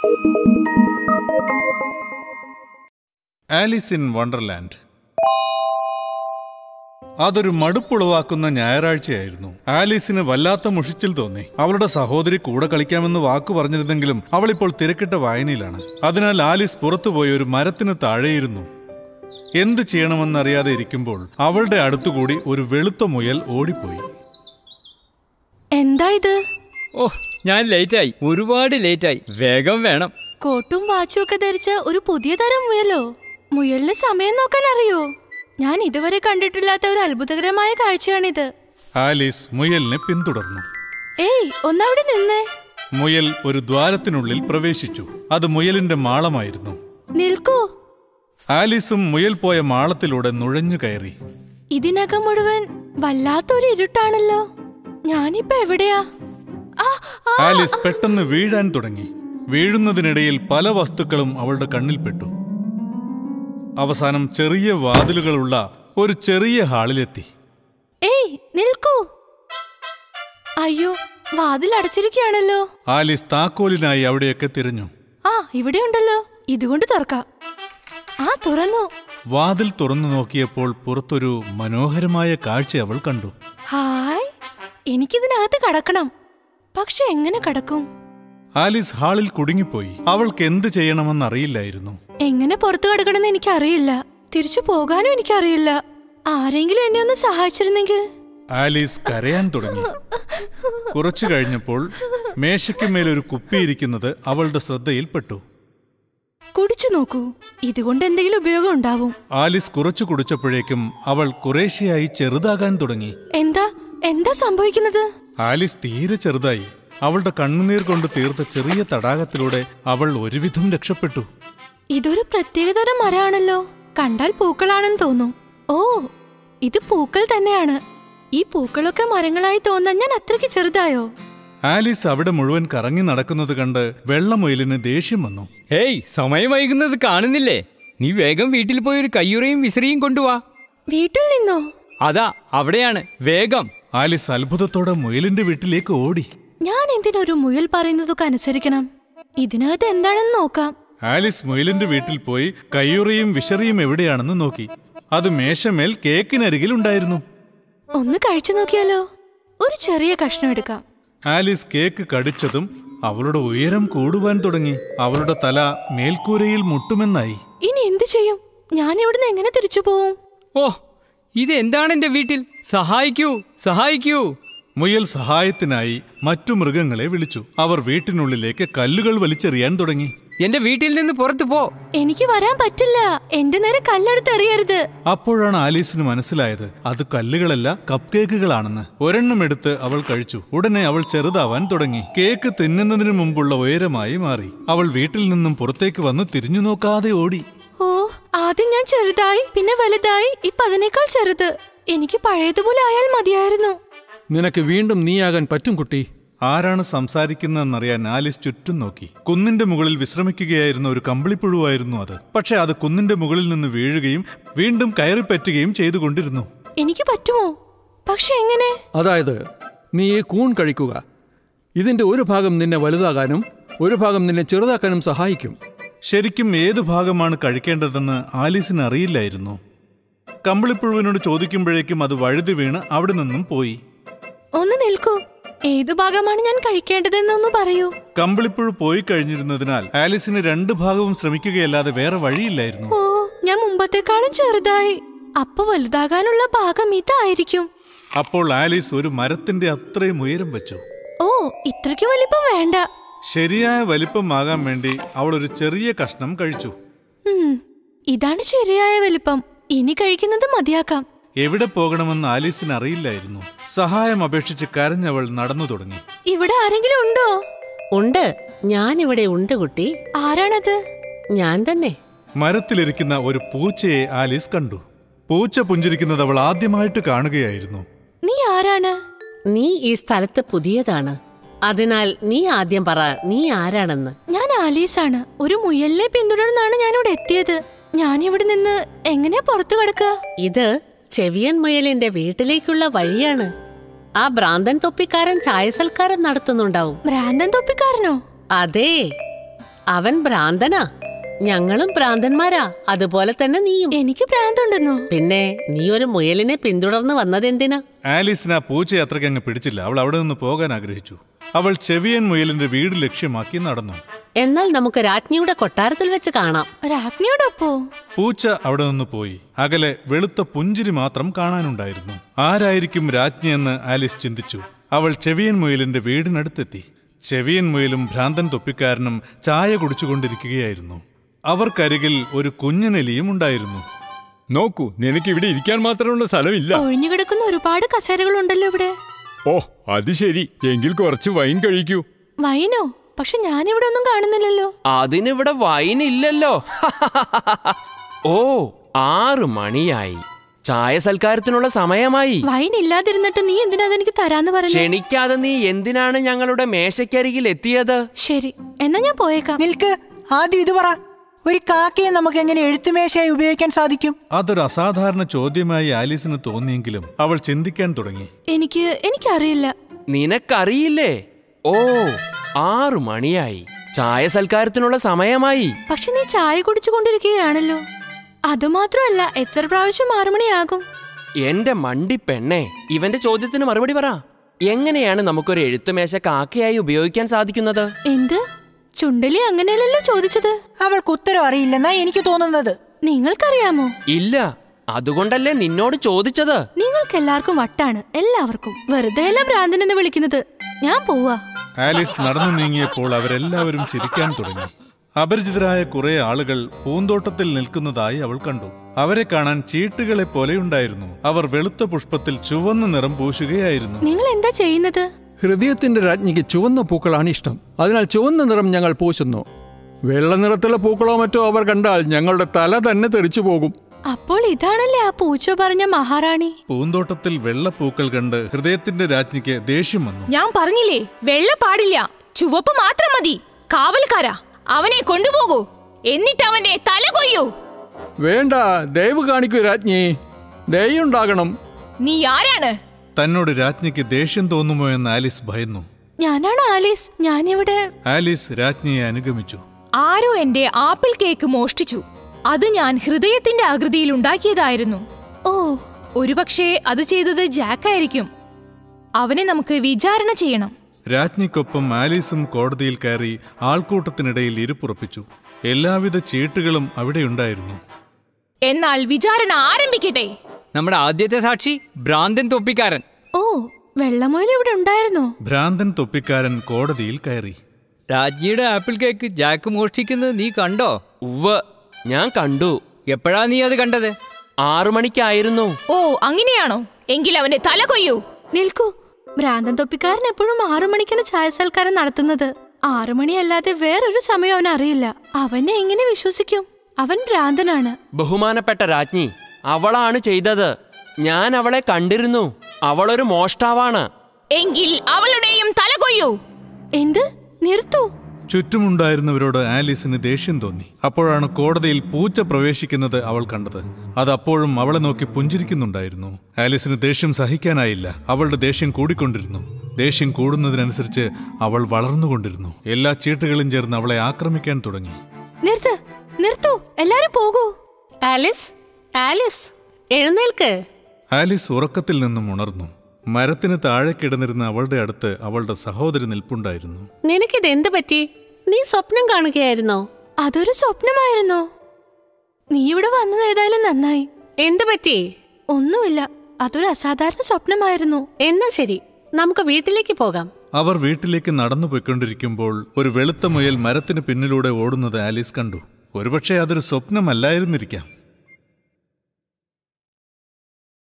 Alice in Wonderland അതൊരു മടുപ്പുളവാക്കുന്ന ഞായറാഴ്ചയായിരുന്നു ആലീസിന് വല്ലാത്ത മുഷിച്ചിൽ തോന്നി അവളുടെ സഹോദരി കൂടെ കളിക്കാമെന്ന് വാക്കു പറഞ്ഞിരുന്നെങ്കിലും അവൾ ഇപ്പോൾ തിരക്കിട്ട വായനയിലാണ് അതിനാൽ ആലീസ് പുറത്തുപോയി ഒരു മരത്തിന് താഴെയിരുന്നു എന്ത് ചെയ്യണമെന്നറിയാതെ ഇരിക്കുമ്പോൾ അവളുടെ അടുത്തുകൂടി ഒരു വെളുത്ത മുയൽ ഓടിപ്പോയി എന്താ ഇത് ഓ ഞാൻ ലേറ്റായി ഒരുപാട് ലേറ്റായി വേഗം വേണം കോട്ടും വാച്ചും ഒക്കെ ധരിച്ച ഒരു പുതിയ തരം മുയലോ മുയലിന് സമയം നോക്കാൻ അറിയോ ഞാൻ ഇതുവരെ കണ്ടിട്ടില്ലാത്ത ഒരു അത്ഭുതകരമായ കാഴ്ചയാണിത് ആലീസ് മുയലിനെ പിന്തുടർന്നു ഏയ് ഒന്നവിടെ നിന്നേ മുയൽ ഒരു ദ്വാരത്തിനുള്ളിൽ പ്രവേശിച്ചു അത് മുയലിന്റെ മാളമായിരുന്നു നിൽക്കൂ ആലീസും മുയൽ പോയ മാളത്തിലൂടെ നുഴഞ്ഞു കയറി ഇതിനകം മുഴുവൻ വല്ലാത്തൊരു ഇരുട്ടാണല്ലോ ഞാനിപ്പോ എവിടെയാ ആ, ആ, ആലിസ് പെട്ടെന്ന് വീഴാൻ തുടങ്ങി വീഴുന്നതിനിടയിൽ പല വസ്തുക്കളും അവളുടെ കണ്ണിൽപ്പെട്ടു അവസാനം ചെറിയ വാതിലുകളുള്ള ഒരു ചെറിയ ഹാളിലെത്തി ഏയ് നിൽക്കൂ അയ്യോ വാതിൽ അടച്ചിരിക്കുകയാണല്ലോ ആലിസ് താക്കോലിനായി അവിടെയൊക്കെ തിരഞ്ഞു ആ ഇവിടെ ഉണ്ടല്ലോ ഇതുകൊണ്ട് തുറക്കാം ആ തുറന്നു വാതിൽ തുറന്നു നോക്കിയപ്പോൾ പുറത്തൊരു മനോഹരമായ കാഴ്ച അവൾ കണ്ടു ഹായ് എനിക്കിതിനകത്ത് കടക്കണം പക്ഷെ എങ്ങനെ കടക്കും ആലിസ് ഹാളിൽ കുടുങ്ങിപ്പോയി അവൾക്ക് എന്ത് ചെയ്യണമെന്നറിയില്ലായിരുന്നു എങ്ങനെ പുറത്തു കടക്കണമെന്ന് എനിക്കറിയില്ല തിരിച്ചു പോകാനും എനിക്കറിയില്ല ആരെങ്കിലും എന്നെ ഒന്ന് സഹായിച്ചിരുന്നെങ്കിൽ ആലീസ് കരയാൻ തുടങ്ങി കുറച്ചു കഴിഞ്ഞപ്പോൾ മേശയ്ക്ക് ഒരു കുപ്പിയിരിക്കുന്നത് അവളുടെ ശ്രദ്ധയിൽപ്പെട്ടു കുടിച്ചു നോക്കൂ ഇതുകൊണ്ട് എന്തെങ്കിലും ഉപയോഗം ഉണ്ടാവും ആലിസ് കുറച്ചു കുടിച്ചപ്പോഴേക്കും അവൾ കുറേശ്ശെയായി ചെറുതാകാൻ തുടങ്ങി എന്താ എന്താ സംഭവിക്കുന്നത് ആലിസ് തീരെ ചെറുതായി അവളുടെ കണ്ണുനീർ കൊണ്ട് തീർത്ത ചെറിയ തടാകത്തിലൂടെ അവൾ ഒരുവിധം രക്ഷപ്പെട്ടു ഇതൊരു പ്രത്യേകതരം മരമാണല്ലോ കണ്ടാൽ പൂക്കളാണെന്ന് തോന്നും ഓ ഇത് പൂക്കൾ തന്നെയാണ് ഈ പൂക്കളൊക്കെ മരങ്ങളായി തോന്നാൻ ഞാൻ അത്രയ്ക്ക് ചെറുതായോ ആലിസ് അവിടെ മുഴുവൻ കറങ്ങി നടക്കുന്നത് കണ്ട് വെള്ളമൊയിലിന് ദേഷ്യം വന്നു ഹേയ് സമയം വൈകുന്നത് കാണുന്നില്ലേ നീ വേഗം വീട്ടിൽ പോയി ഒരു കയ്യുറയും വിസിറിയും കൊണ്ടുവാ വീട്ടിൽ നിന്നോ അതാ അവിടെയാണ് വേഗം ആലിസ് അത്ഭുതത്തോടെ മുയലിന്റെ വീട്ടിലേക്ക് ഓടി ഞാൻ എന്തിനൊരു മുയൽ പറയുന്നതൊക്കെ അനുസരിക്കണം ഇതിനകത്ത് എന്താണെന്ന് നോക്കാം ആലിസ് മുയലിന്റെ വീട്ടിൽ പോയി കയ്യുറയും വിശറിയും എവിടെയാണെന്ന് നോക്കി അത് മേശമേൽ കേക്കിനരികിൽ ഉണ്ടായിരുന്നു ഒന്ന് കഴിച്ചു നോക്കിയാലോ ഒരു ചെറിയ കഷ്ണം എടുക്കാം ആലിസ് കേക്ക് കടിച്ചതും അവളുടെ ഉയരം കൂടുവാൻ തുടങ്ങി അവളുടെ തല മേൽക്കൂരയിൽ മുട്ടുമെന്നായി ഇനി എന്ത് ചെയ്യും ഞാൻ ഇവിടുന്ന് എങ്ങനെ തിരിച്ചു പോവും ഓ ഇത് എന്താണ് എന്റെ വീട്ടിൽ സഹായിക്കൂ സഹായിക്കൂ മുയൽ സഹായത്തിനായി മറ്റു മൃഗങ്ങളെ വിളിച്ചു അവർ വീട്ടിനുള്ളിലേക്ക് കല്ലുകൾ വലിച്ചെറിയാൻ തുടങ്ങി എന്റെ വീട്ടിൽ നിന്ന് പുറത്തു പോ എനിക്ക് വരാൻ പറ്റില്ല എന്റെ നേരെ കല്ലെടുത്ത് എറിയരുത് അപ്പോഴാണ് ആലീസിന് മനസ്സിലായത് അത് കല്ലുകളല്ല കപ്പ് കേക്കുകളാണെന്ന് ഒരെണ്ണം എടുത്ത് അവൾ കഴിച്ചു ഉടനെ അവൾ ചെറുതാവാൻ തുടങ്ങി കേക്ക് തിന്നുന്നതിന് മുമ്പുള്ള ഉയരമായി മാറി അവൾ വീട്ടിൽ നിന്നും പുറത്തേക്ക് വന്ന് തിരിഞ്ഞു നോക്കാതെ ഓടി ഓ ആദ്യം ഞാൻ ചെറുതായി പിന്നെ വലുതായി ഇപ്പൊ അതിനേക്കാൾ ചെറുത് എനിക്ക് പഴയതുപോലെ ആയാൽ മതിയായിരുന്നു നിനക്ക് വീണ്ടും നീയാകാൻ പറ്റും കുട്ടി ആരാണ് സംസാരിക്കുന്നതെന്നറിയാൻ ആലിസ് ചുറ്റും നോക്കി കുന്നിന്റെ മുകളിൽ വിശ്രമിക്കുകയായിരുന്ന ഒരു കമ്പിളിപ്പുഴുവായിരുന്നു അത് പക്ഷെ അത് കുന്നിന്റെ മുകളിൽ നിന്ന് വീഴുകയും വീണ്ടും കയറിപ്പറ്റുകയും ചെയ്തുകൊണ്ടിരുന്നു എനിക്ക് പറ്റുമോ പക്ഷെ എങ്ങനെ അതായത് നീ ഈ കൂൺ കഴിക്കുക ഇതിന്റെ ഒരു ഭാഗം നിന്നെ വലുതാകാനും ഒരു ഭാഗം നിന്നെ ചെറുതാക്കാനും സഹായിക്കും ശരിക്കും ഏതു ഭാഗമാണ് കഴിക്കേണ്ടതെന്ന് ആലീസിന് അറിയില്ലായിരുന്നു കമ്പിളിപ്പുഴുവിനോട് ചോദിക്കുമ്പോഴേക്കും അത് വഴുതി വീണ് അവിടെ നിന്നും പോയി ഒന്ന് നിൽക്കൂ ഏതു ഭാഗമാണ് ഞാൻ കഴിക്കേണ്ടതെന്നൊന്ന് പറയൂ കമ്പിളിപ്പുഴു പോയി കഴിഞ്ഞിരുന്നതിനാൽ ആലിസിന് രണ്ട് ഭാഗവും ശ്രമിക്കുകയല്ലാതെ വേറെ വഴിയില്ലായിരുന്നു ഓ ഞാൻ മുമ്പത്തെക്കാളും ചെറുതായി അപ്പൊ വലുതാകാനുള്ള ഭാഗം ഇതായിരിക്കും അപ്പോൾ ആലീസ് ഒരു മരത്തിന്റെ അത്രയും ഉയരം വെച്ചു ഓ ഇത്രയ്ക്ക് വലിപ്പം വേണ്ട ശരിയായ വലിപ്പമാകാൻ വേണ്ടി അവൾ ഒരു ചെറിയ കഷ്ണം കഴിച്ചു ഉം, ഇതാണ് ശരിയായ വലിപ്പം ഇനി കഴിക്കുന്നത് മതിയാക്കാം എവിടെ പോകണമെന്ന് ആലീസിന് അറിയില്ലായിരുന്നു സഹായം അപേക്ഷിച്ച് കരഞ്ഞവൾ നടന്നു തുടങ്ങി ഇവിടെ ആരെങ്കിലും ഉണ്ടോ ഉണ്ട് ഞാനിവിടെ ഉണ്ട് കുട്ടി ആരാണത് ഞാൻ തന്നെ മരത്തിലിരിക്കുന്ന ഒരു പൂച്ചയെ ആലീസ് കണ്ടു പൂച്ച പുഞ്ചിരിക്കുന്നത് അവൾ ആദ്യമായിട്ട് കാണുകയായിരുന്നു നീ ആരാണ് നീ ഈ സ്ഥലത്ത് പുതിയതാണ് അതിനാൽ നീ ആദ്യം പറ നീ ആരാണെന്ന് ഞാൻ ആലീസാണ് ഒരു മുയലിനെ പിന്തുടർന്നാണ് ഞാൻ ഇവിടെ എത്തിയത് ഞാൻ ഇവിടെ നിന്ന് എങ്ങനെയാ പുറത്തു കിടക്കുക ഇത് ചെവിയൻ മുയലിന്റെ വീട്ടിലേക്കുള്ള വഴിയാണ് ആ ഭ്രാന്തൻ തൊപ്പിക്കാരൻ ചായ സൽക്കാരം നടത്തുന്നുണ്ടാവും ഭ്രാന്തൻ തൊപ്പിക്കാരനോ അതെ അവൻ ഭ്രാന്തനാ ഞങ്ങളും ഭ്രാന്തന്മാരാ അതുപോലെ തന്നെ നീയും എനിക്ക് ഭ്രാന്തുണ്ടെന്നോ പിന്നെ നീ ഒരു മുയലിനെ പിന്തുടർന്ന് വന്നതെന്തിനാ ആലീസിന് ആ പൂച്ചയെ അത്രയ്ക്ക് അങ്ങ് പിടിച്ചില്ല അവൾ അവിടെ നിന്ന് പോകാൻ ആഗ്രഹിച്ചു അവൾ ചെവിയൻ മുയലിന്റെ വീട് ലക്ഷ്യമാക്കി നടന്നു എന്നാൽ നമുക്ക് രാജ്ഞിയുടെ കൊട്ടാരത്തിൽ വെച്ച് കാണാം രാജ്ഞിയോടൊപ്പോ പൂച്ച അവിടെ നിന്ന് പോയി അകലെ വെളുത്ത പുഞ്ചിരി മാത്രം കാണാനുണ്ടായിരുന്നു ആരായിരിക്കും രാജ്ഞിയെന്ന് ആലിസ് ചിന്തിച്ചു അവൾ ചെവിയൻ മുയലിന്റെ വീടിനടുത്തെത്തി ചെവിയൻ മുയലും ഭ്രാന്തൻ തൊപ്പിക്കാരനും ചായ കുടിച്ചുകൊണ്ടിരിക്കുകയായിരുന്നു അവർക്കരികിൽ ഒരു കുഞ്ഞനെലിയും ഉണ്ടായിരുന്നു നോക്കൂ നിനക്ക് ഇവിടെ ഇരിക്കാൻ മാത്രമുള്ള സ്ഥലമില്ല ഒഴിഞ്ഞുകിടക്കുന്ന ഒരുപാട് കസേരകളുണ്ടല്ലോ ഇവിടെ ഓ അത് ശരി എങ്കിൽ കുറച്ച് വൈൻ കഴിക്കൂ വൈനോ പക്ഷെ ഞാനിവിടെ ഒന്നും കാണുന്നില്ലല്ലോ അതിനിവിടെ വൈൻ ഇല്ലല്ലോ ഓ ആറ് മണിയായി ചായ സൽക്കാരത്തിനുള്ള സമയമായി വൈൻ ഇല്ലാതിരുന്നിട്ട് നീ എന്തിനാ അതെനിക്ക് തരാന്ന് പറഞ്ഞു ക്ഷണിക്കാതെ നീ എന്തിനാണ് ഞങ്ങളുടെ മേശയ്ക്കരികിൽ എത്തിയത് ശരി എന്നാ ഞാൻ പോയേക്കാം നിൽക്ക് ആദ്യം ഇത് പറ ഒരു കാക്കയെ നമുക്ക് എങ്ങനെ എഴുത്തുമേശയായി ഉപയോഗിക്കാൻ സാധിക്കും അതൊരു അസാധാരണ ചോദ്യമായി ആലീസിന് തോന്നിയെങ്കിലും അവൾ ചിന്തിക്കാൻ തുടങ്ങി എനിക്ക് എനിക്കറിയില്ല നിനക്കറിയില്ലേ ഓ ആറ് മണിയായി ചായ സൽക്കാരത്തിനുള്ള സമയമായി പക്ഷെ നീ ചായ കുടിച്ചുകൊണ്ടിരിക്കുകയാണല്ലോ അതുമാത്രമല്ല എത്ര പ്രാവശ്യം ആറുമണിയാകും എന്റെ മണ്ടി പെണ്ണെ ഇവന്റെ ചോദ്യത്തിന് മറുപടി പറ എങ്ങനെയാണ് നമുക്കൊരു എഴുത്തുമേശ കാക്കയായി ഉപയോഗിക്കാൻ സാധിക്കുന്നത് എന്ത് ചുണ്ടലി അങ്ങനെയല്ലല്ലോ ചോദിച്ചത് അവൾക്ക് ഉത്തരം അറിയില്ലെന്നാ എനിക്ക് തോന്നുന്നത് നിങ്ങൾക്കറിയാമോ ഇല്ല അതുകൊണ്ടല്ലേ നിന്നോട് ചോദിച്ചത് നിങ്ങൾക്ക് എല്ലാവർക്കും വട്ടാണ് എല്ലാവർക്കും വെറുതെ അല്ല ഭ്രാന്തനെന്ന് വിളിക്കുന്നത് ഞാൻ പോവാ ആലീസ് നടന്നു നീങ്ങിയപ്പോൾ അവരെല്ലാവരും ചിരിക്കാൻ തുടങ്ങി അപരിചിതരായ കുറെ ആളുകൾ പൂന്തോട്ടത്തിൽ നിൽക്കുന്നതായി അവൾ കണ്ടു അവരെ കാണാൻ ചീട്ടുകളെ പോലെയുണ്ടായിരുന്നു അവർ വെളുത്ത പുഷ്പത്തിൽ ചുവന്ന നിറം പൂശുകയായിരുന്നു നിങ്ങൾ എന്താ ചെയ്യുന്നത് ഹൃദയത്തിന്റെ രാജ്ഞിക്ക് ചുവന്ന പൂക്കളാണ് ഇഷ്ടം അതിനാൽ ചുവന്ന നിറം ഞങ്ങൾ പൂശുന്നു വെള്ള നിറത്തിലെ പൂക്കളോ മറ്റോ അവർ കണ്ടാൽ ഞങ്ങളുടെ തല തന്നെ തെറിച്ചു പോകും അപ്പോൾ ഇതാണല്ലേ ആ പൂച്ച പറഞ്ഞ മഹാറാണി പൂന്തോട്ടത്തിൽ വെള്ളപ്പൂക്കൾ കണ്ട് ഹൃദയത്തിന്റെ രാജ്ഞിക്ക് ദേഷ്യം വന്നു ഞാൻ പറഞ്ഞില്ലേ വെള്ള പാടില്ല ചുവപ്പ് മാത്രം മതി കാവൽക്കാരാ അവനെ കൊണ്ടുപോകൂ എന്നിട്ട് അവന്റെ തല കൊയ്യൂ വേണ്ട ദയവ് കാണിക്കൂ രാജ്ഞി ദയുണ്ടാകണം നീ ആരാണ് തന്നോട് രാജ്ഞിക്ക് ദേഷ്യം തോന്നുമോ എന്ന് ആലീസ് ഭയന്നു ഞാനാണ് ആലീസ് ഞാനിവിടെ ആലീസ് രാജ്ഞിയെ അനുഗമിച്ചു ആരോ എന്റെ ആപ്പിൾ കേക്ക് മോഷ്ടിച്ചു അത് ഞാൻ ഹൃദയത്തിന്റെ ആകൃതിയിൽ ഉണ്ടാക്കിയതായിരുന്നു ഓ ഒരുപക്ഷേ അത് ചെയ്തത് ജാക്കായിരിക്കും അവനെ നമുക്ക് വിചാരണ ചെയ്യണം രാജ്ഞിക്കൊപ്പം ആലീസും കോടതിയിൽ കയറി ആൾക്കൂട്ടത്തിനിടയിൽ ഇരുപ്പുറപ്പിച്ചു എല്ലാവിധ ചീട്ടുകളും അവിടെയുണ്ടായിരുന്നു എന്നാൽ വിചാരണ ആരംഭിക്കട്ടെ നമ്മുടെ ആദ്യത്തെ സാക്ഷി ഭ്രാന്തൻ തൊപ്പിക്കാരൻ ഓ വെള്ളമൊയിൽ ഇവിടെ ഉണ്ടായിരുന്നോ ഭ്രാന്തൻ തൊപ്പിക്കാരൻ കോടതിയിൽ കയറി രാജ്ഞിയുടെ ആപ്പിൾ കേക്ക് ജാക്ക് മോഷ്ടിക്കുന്നത് നീ കണ്ടോ ഉവ്വ് ഞാൻ കണ്ടു എപ്പോഴാ നീ അത് കണ്ടത് ആറു മണിക്കായിരുന്നു ഓ അങ്ങനെയാണോ എങ്കിൽ അവന്റെ തല കൊയ്യൂ നിൽക്കൂ ഭ്രാന്തൻ തൊപ്പിക്കാരൻ എപ്പോഴും ആറു മണിക്കാണ് ചായ സൽക്കാരം നടത്തുന്നത് ആറു മണിയല്ലാതെ വേറൊരു സമയം അവൻ അറിയില്ല അവനെ എങ്ങനെ വിശ്വസിക്കും അവൻ ഭ്രാന്തനാണ് ബഹുമാനപ്പെട്ട രാജ്ഞി അവളാണ് ചെയ്തത് ഞാൻ അവളെ കണ്ടിരുന്നു അവളൊരു മോഷ്ടാവാണ് എങ്കിൽ അവളുടെയും തല കൊയ്യൂ എന്ത് നിർത്തൂ ചുറ്റുമുണ്ടായിരുന്നവരോട് ആലീസിന് ദേഷ്യം തോന്നി അപ്പോഴാണ് കോടതിയിൽ പൂച്ച പ്രവേശിക്കുന്നത് അവൾ കണ്ടത് അത് അപ്പോഴും അവളെ നോക്കി പുഞ്ചിരിക്കുന്നുണ്ടായിരുന്നു ആലീസിന് ദേഷ്യം സഹിക്കാനായില്ല അവളുടെ ദേഷ്യം കൂടിക്കൊണ്ടിരുന്നു ദേഷ്യം കൂടുന്നതിനനുസരിച്ച് അവൾ വളർന്നുകൊണ്ടിരുന്നു എല്ലാ ചീട്ടുകളും ചേർന്ന് അവളെ ആക്രമിക്കാൻ തുടങ്ങി നിർത്ത് നിർത്തൂ എല്ലാരും പോകൂ ആലിസ് ആലിസ് എഴുന്നേൽക്ക് ആലീസ് ഉറക്കത്തിൽ നിന്നും ഉണർന്നു മരത്തിന് താഴെ കിടന്നിരുന്ന അവളുടെ അടുത്ത് അവളുടെ സഹോദരി നിൽപ്പുണ്ടായിരുന്നു നിനക്കിത് എന്ത് പറ്റി നീ സ്വപ്നം കാണുകയായിരുന്നോ അതൊരു സ്വപ്നമായിരുന്നോ നീ ഇവിടെ വന്നത് ഏതായാലും നന്നായി എന്ത് പറ്റി ഒന്നുമില്ല അതൊരു അസാധാരണ സ്വപ്നമായിരുന്നു എന്നാ ശരി നമുക്ക് വീട്ടിലേക്ക് പോകാം അവർ വീട്ടിലേക്ക് നടന്നു പോയിക്കൊണ്ടിരിക്കുമ്പോൾ ഒരു വെളുത്ത മുയൽ മരത്തിന് പിന്നിലൂടെ ഓടുന്നത് ആലീസ് കണ്ടു ഒരുപക്ഷെ അതൊരു സ്വപ്നമല്ലായിരുന്നിരിക്കാം